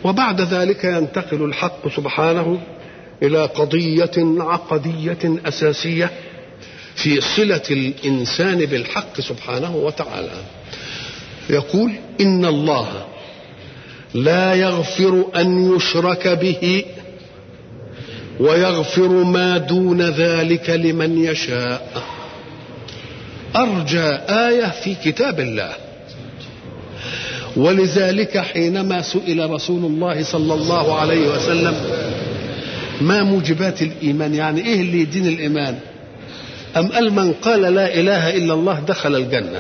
وبعد ذلك ينتقل الحق سبحانه الى قضيه عقديه اساسيه في صله الانسان بالحق سبحانه وتعالى يقول ان الله لا يغفر ان يشرك به ويغفر ما دون ذلك لمن يشاء ارجى ايه في كتاب الله ولذلك حينما سئل رسول الله صلى الله عليه وسلم ما موجبات الايمان يعني ايه اللي يدين الايمان ام قال من قال لا اله الا الله دخل الجنه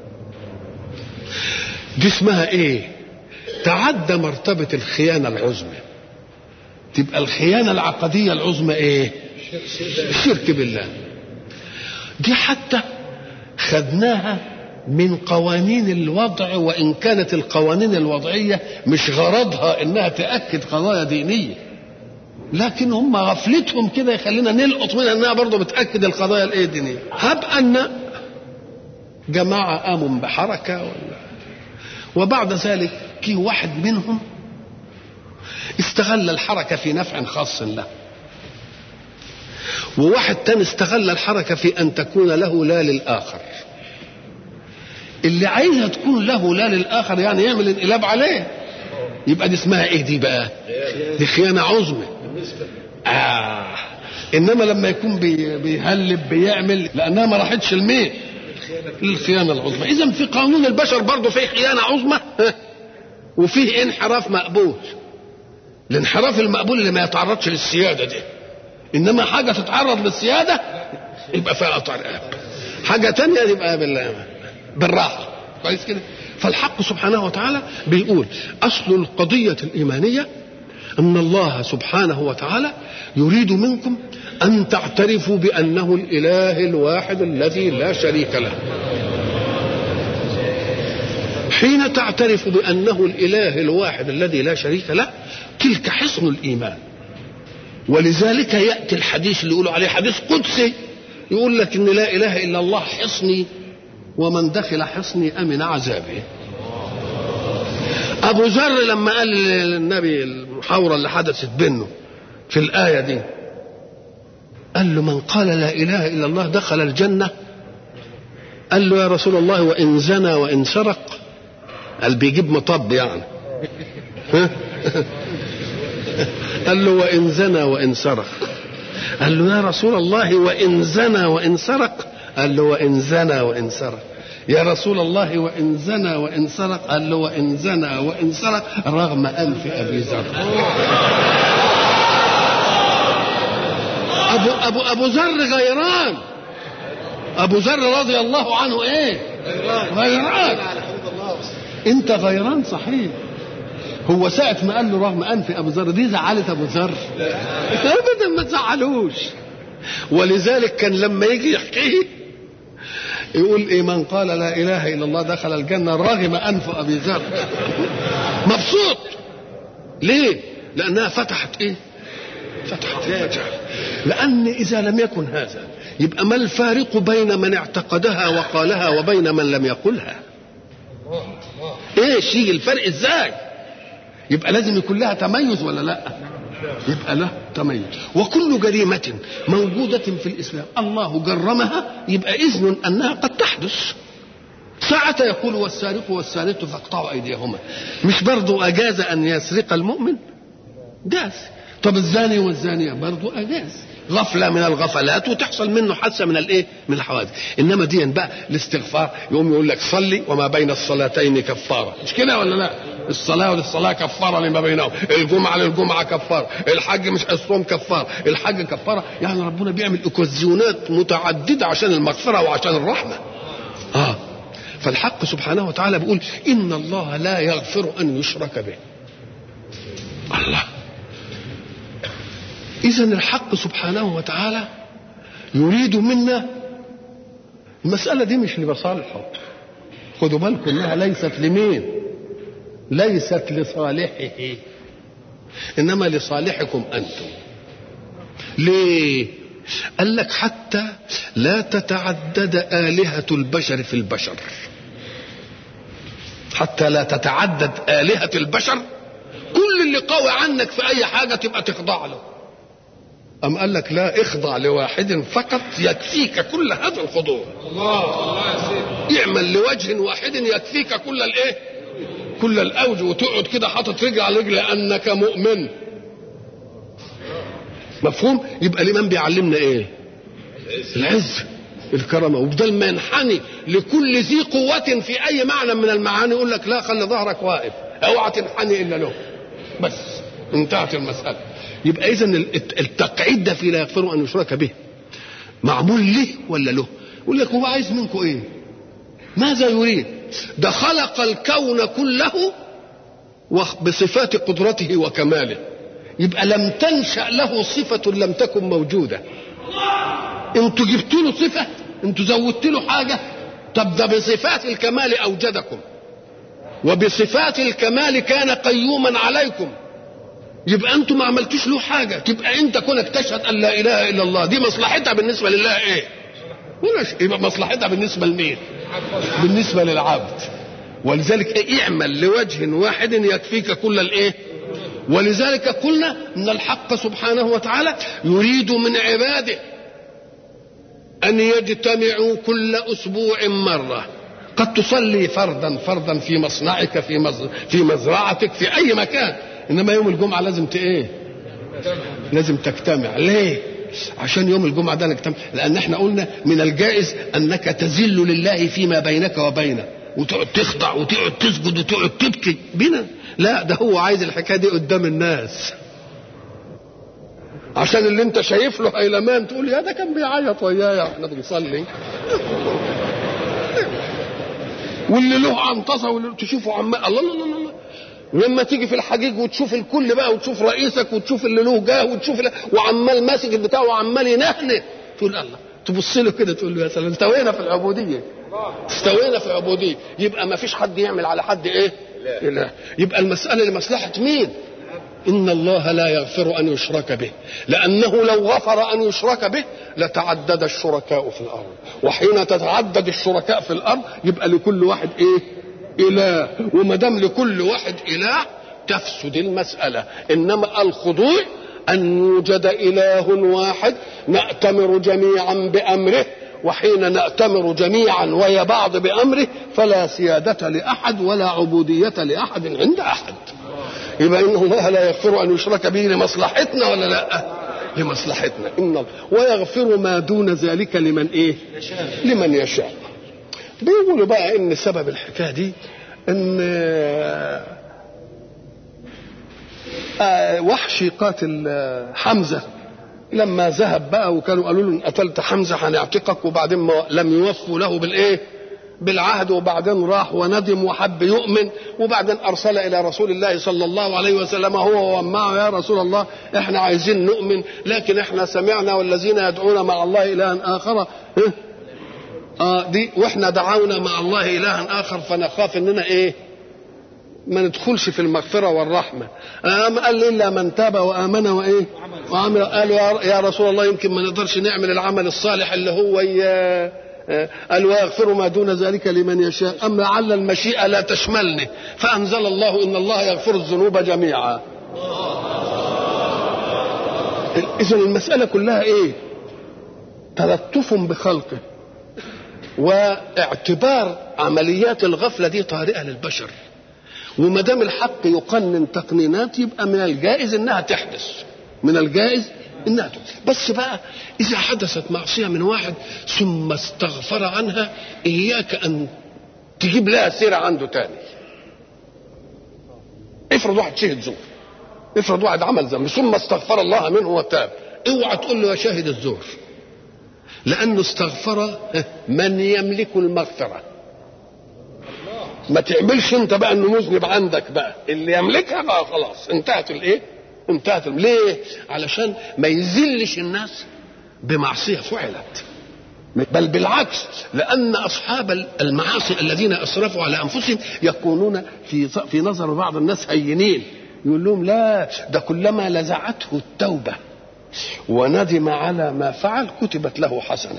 دي اسمها ايه تعدى مرتبه الخيانه العظمى تبقى الخيانه العقديه العظمى ايه الشرك بالله دي حتى خدناها من قوانين الوضع وان كانت القوانين الوضعيه مش غرضها انها تاكد قضايا دينيه لكن هم غفلتهم كده يخلينا نلقط منها انها برضه بتاكد القضايا الايه الدينيه هب ان جماعه قاموا بحركه ولا وبعد ذلك كي واحد منهم استغل الحركه في نفع خاص له وواحد تاني استغل الحركه في ان تكون له لا للاخر اللي عايزها تكون له لا للاخر يعني يعمل انقلاب عليه يبقى دي اسمها ايه دي بقى دي خيانه عظمى آه. انما لما يكون بي بيهلب بيعمل لانها ما راحتش لمين للخيانه العظمى اذا في قانون البشر برضه فيه خيانه عظمى وفيه انحراف مقبول الانحراف المقبول اللي ما يتعرضش للسياده دي انما حاجه تتعرض للسياده يبقى فيها قطع رقاب حاجه تانية يبقى بالله بالراحه كويس كده فالحق سبحانه وتعالى بيقول اصل القضيه الايمانيه ان الله سبحانه وتعالى يريد منكم ان تعترفوا بانه الاله الواحد الذي لا شريك له حين تعترف بانه الاله الواحد الذي لا شريك له تلك حصن الايمان ولذلك ياتي الحديث اللي يقولوا عليه حديث قدسي يقول لك ان لا اله الا الله حصني ومن دخل حصني امن عذابه ابو ذر لما قال للنبي المحاوره اللي حدثت بينه في الايه دي قال له من قال لا اله الا الله دخل الجنه قال له يا رسول الله وان زنى وان سرق قال بيجيب مطب يعني قال له وان زنى وان سرق قال له يا رسول الله وان زنى وان سرق قال له وان زنى وان سرق يا رسول الله وان زنى وان سرق قال له وان زنى وان سرق رغم انف ابي ذر ابو ابو ابو ذر غيران ابو ذر رضي الله عنه ايه غيران انت غيران صحيح هو ساعة ما قال له رغم أنف أبو ذر دي زعلت أبو ذر أبدا ما تزعلوش ولذلك كان لما يجي يحكيه يقول إيه من قال لا إله إلا الله دخل الجنة رغم أنف أبي ذر مبسوط ليه؟ لأنها فتحت إيه؟ فتحت المجال لأن إذا لم يكن هذا يبقى ما الفارق بين من اعتقدها وقالها وبين من لم يقلها ايش يجي الفرق ازاي يبقى لازم يكون لها تميز ولا لا يبقى له تميز وكل جريمة موجودة في الإسلام الله جرمها يبقى إذن أنها قد تحدث ساعة يقول والسارق والسارقة فاقطعوا أيديهما مش برضو أجاز أن يسرق المؤمن جاز طب الزاني والزانية برضو أجاز غفله من الغفلات وتحصل منه حادثه من الايه؟ من الحوادث، انما دي بقى الاستغفار يقوم يقول لك صلي وما بين الصلاتين كفاره، مش كده ولا لا؟ الصلاه للصلاه كفاره لما بينهم، الجمعه للجمعه كفاره، الحج مش الصوم كفاره، الحج كفاره، يعني ربنا بيعمل اوكازيونات متعدده عشان المغفره وعشان الرحمه. اه فالحق سبحانه وتعالى بيقول ان الله لا يغفر ان يشرك به. الله إذا الحق سبحانه وتعالى يريد منا المسألة دي مش لمصالحه خدوا بالكم إنها ليست لمين ليست لصالحه إنما لصالحكم أنتم ليه قال لك حتى لا تتعدد آلهة البشر في البشر حتى لا تتعدد آلهة البشر كل اللي قوي عنك في اي حاجه تبقى تخضع له أم قال لك لا اخضع لواحد فقط يكفيك كل هذا الخضوع اعمل لوجه واحد يكفيك كل الايه كل الاوجه وتقعد كده حاطط رجل على رجل لانك مؤمن مفهوم يبقى الامام بيعلمنا ايه العز الكرامه وبدل ما ينحني لكل ذي قوه في اي معنى من المعاني يقول لك لا خلي ظهرك واقف اوعى تنحني الا له بس انتهت المساله يبقى اذا التقعيد ده في لا يغفر ان يشرك به معمول له ولا له يقول لك هو عايز منكم ايه ماذا يريد ده خلق الكون كله بصفات قدرته وكماله يبقى لم تنشا له صفه لم تكن موجوده انتوا جبتوا له صفه انتوا زودت له حاجه طب ده بصفات الكمال اوجدكم وبصفات الكمال كان قيوما عليكم يبقى انتوا ما عملتوش له حاجه تبقى انت كونك تشهد ان لا اله الا الله دي مصلحتها بالنسبه لله ايه يبقى مصلحتها بالنسبه لمين بالنسبه للعبد ولذلك إيه اعمل لوجه واحد يكفيك كل الايه ولذلك قلنا ان الحق سبحانه وتعالى يريد من عباده ان يجتمعوا كل اسبوع مره قد تصلي فردا فردا في مصنعك في مز... في مزرعتك في اي مكان انما يوم الجمعه لازم ت ايه لازم تجتمع ليه عشان يوم الجمعه ده نجتمع لان احنا قلنا من الجائز انك تذل لله فيما بينك وبينه وتقعد تخضع وتقعد تسجد وتقعد تبكي بنا لا ده هو عايز الحكايه دي قدام الناس عشان اللي انت شايف له هيلمان تقول يا ده كان بيعيط ويايا احنا بنصلي واللي له عنطسه واللي تشوفه عمال الله الله الله الله ولما تيجي في الحجيج وتشوف الكل بقى وتشوف رئيسك وتشوف اللي له جاه وتشوف اللي وعمال ماسك البتاع وعمال ينهنه تقول الله تبص له كده تقول له يا سلام استوينا في العبوديه استوينا في العبوديه يبقى ما فيش حد يعمل على حد ايه؟ لا يبقى المساله لمصلحه مين؟ إن الله لا يغفر أن يشرك به لأنه لو غفر أن يشرك به لتعدد الشركاء في الأرض وحين تتعدد الشركاء في الأرض يبقى لكل واحد إيه إله وما دام لكل واحد إله تفسد المسألة إنما الخضوع أن يوجد إله واحد نأتمر جميعا بأمره وحين نأتمر جميعا ويا بعض بأمره فلا سيادة لأحد ولا عبودية لأحد عند أحد يبقى ان الله لا يغفر ان يشرك به لمصلحتنا ولا لا لمصلحتنا ان الله ويغفر ما دون ذلك لمن ايه لمن يشاء بيقولوا بقى ان سبب الحكايه دي ان وحشي قاتل حمزه لما ذهب بقى وكانوا قالوا له ان قتلت حمزه هنعتقك وبعدين ما لم يوفوا له بالايه بالعهد وبعدين راح وندم وحب يؤمن وبعدين ارسل الى رسول الله صلى الله عليه وسلم هو ومعه يا رسول الله احنا عايزين نؤمن لكن احنا سمعنا والذين يدعون مع الله الها اخر اه دي واحنا دعونا مع الله الها اخر فنخاف اننا ايه ما ندخلش في المغفره والرحمه أم قال الا من تاب وامن وايه وعمل قالوا يا رسول الله يمكن ما نقدرش نعمل العمل الصالح اللي هو إياه قال ويغفر ما دون ذلك لمن يشاء أما لعل المشيئة لا تشملني فأنزل الله إن الله يغفر الذنوب جميعا إذا المسألة كلها إيه تلطف بخلقه واعتبار عمليات الغفلة دي طارئة للبشر وما دام الحق يقنن تقنينات يبقى من الجائز انها تحدث من الجائز انها تحدث بس بقى اذا حدثت معصيه من واحد ثم استغفر عنها اياك ان تجيب لها سيره عنده تاني افرض واحد شهد زور افرض واحد عمل ذنب ثم استغفر الله منه وتاب اوعى تقول له يا شاهد الزور لانه استغفر من يملك المغفره ما تعملش انت بقى انه مذنب عندك بقى اللي يملكها بقى خلاص انتهت الايه انتهت ليه علشان ما يذلش الناس بمعصيه فعلت بل بالعكس لان اصحاب المعاصي الذين اسرفوا على انفسهم يكونون في في نظر بعض الناس هينين يقول لهم لا ده كلما لزعته التوبه وندم على ما فعل كتبت له حسنه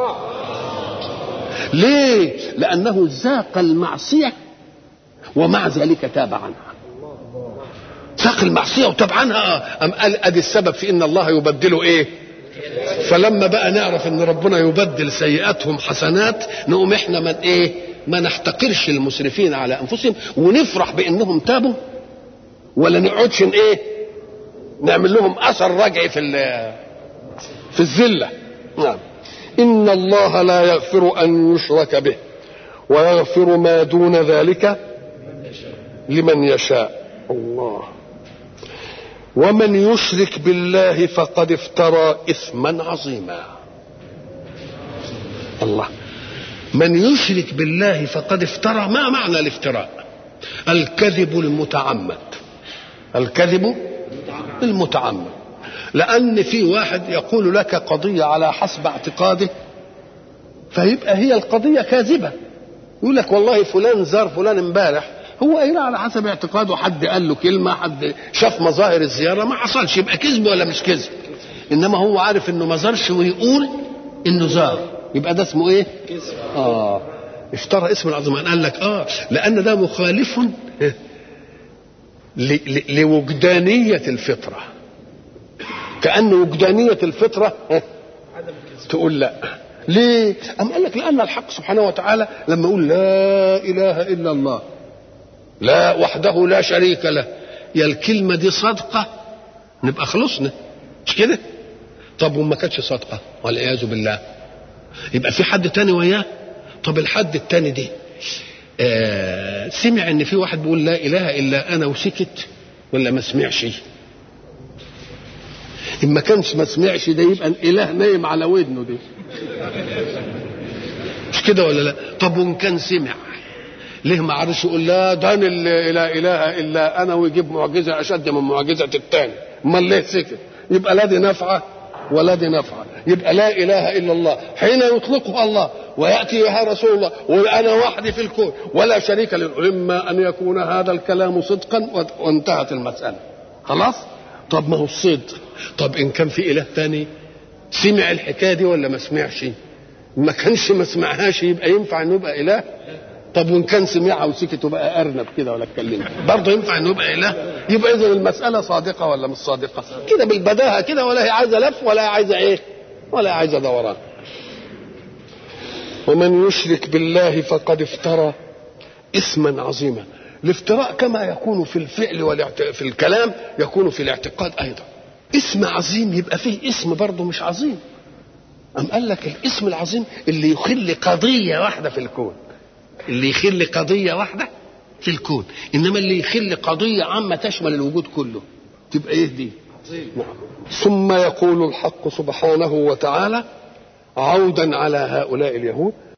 ليه لانه ذاق المعصيه ومع ذلك تاب عنها ذاق في المعصيه وتاب عنها ام قال ادي السبب في ان الله يبدله ايه فلما بقى نعرف ان ربنا يبدل سيئاتهم حسنات نقوم احنا من ايه ما نحتقرش المسرفين على انفسهم ونفرح بانهم تابوا ولا نقعدش ايه نعمل لهم اثر رجعي في في الذله نعم ان الله لا يغفر ان يشرك به ويغفر ما دون ذلك لمن يشاء الله ومن يشرك بالله فقد افترى اثما عظيما الله من يشرك بالله فقد افترى ما معنى الافتراء الكذب المتعمد الكذب المتعمد لان في واحد يقول لك قضيه على حسب اعتقاده فيبقى هي القضيه كاذبه يقول لك والله فلان زار فلان امبارح هو قايل على حسب اعتقاده حد قال له كلمه حد شاف مظاهر الزياره ما حصلش يبقى كذب ولا مش كذب انما هو عارف انه ما زارش ويقول انه زار يبقى ده اسمه ايه اه افترى اسم العظيم قال لك اه لان ده مخالف لوجدانيه الفطره كان وجدانيه الفطره تقول لا ليه أم قال لك لأن الحق سبحانه وتعالى لما يقول لا إله إلا الله لا وحده لا شريك له يا الكلمة دي صادقة نبقى خلصنا مش كده طب وما كانتش صادقة والعياذ بالله يبقى في حد تاني وياه طب الحد التاني دي آه سمع ان في واحد بيقول لا اله الا انا وسكت ولا ما سمعش ان ما كانش ما سمعش ده يبقى الاله نايم على ودنه دي مش كده ولا لا طب وان كان سمع ليه ما عرفش يقول لا ده انا اللي لا اله الا انا ويجيب معجزه اشد من معجزه الثاني امال ليه سكت يبقى لا دي نافعه ولا دي نافعه يبقى لا اله الا الله حين يطلقها الله وياتي يا رسول الله وانا وحدي في الكون ولا شريك له اما ان يكون هذا الكلام صدقا وانتهت المساله خلاص طب ما هو الصدق طب ان كان في اله ثاني سمع الحكايه دي ولا ما سمعش ما كانش ما سمعهاش يبقى ينفع انه يبقى اله طب وان كان سمعها وسكت وبقى ارنب كده ولا اتكلم برضه ينفع انه يبقى اله يبقى اذا المساله صادقه ولا مش صادقه كده بالبداهه كده ولا هي عايزه لف ولا هي عايزه ايه ولا هي عايزه دوران ومن يشرك بالله فقد افترى اثما عظيما الافتراء كما يكون في الفعل والاعت... في الكلام يكون في الاعتقاد ايضا اسم عظيم يبقى فيه اسم برضه مش عظيم أم قال لك الاسم العظيم اللي يخل قضية واحدة في الكون اللي يخل قضية واحدة في الكون إنما اللي يخل قضية عامة تشمل الوجود كله تبقى إيه دي نعم. ثم يقول الحق سبحانه وتعالى عودا على هؤلاء اليهود